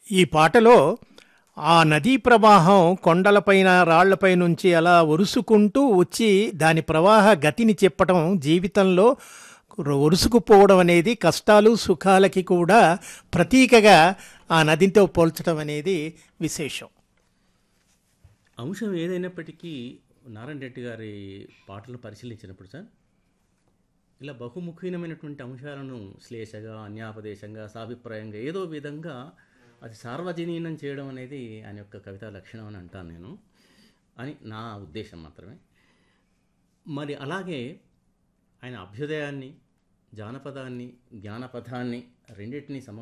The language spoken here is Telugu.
ఈ పాటలో ఆ నదీ ప్రవాహం కొండలపైన రాళ్లపై నుంచి అలా ఒరుసుకుంటూ వచ్చి దాని ప్రవాహ గతిని చెప్పటం జీవితంలో ఒరుసుకుపోవడం అనేది కష్టాలు సుఖాలకి కూడా ప్రతీకగా ఆ నదితో పోల్చడం అనేది విశేషం అంశం ఏదైనప్పటికీ నారాయణ రెడ్డి గారి పాటలను పరిశీలించినప్పుడు సార్ ఇలా బహుముఖీనమైనటువంటి అంశాలను శ్లేషగా అన్యాపదేశంగా సాభిప్రాయంగా ఏదో విధంగా అది సార్వజనీనం చేయడం అనేది ఆయన యొక్క కవితా లక్షణం అని అంటాను నేను అని నా ఉద్దేశం మాత్రమే మరి అలాగే ఆయన అభ్యుదయాన్ని జానపదాన్ని జ్ఞానపదాన్ని రెండింటినీ సమ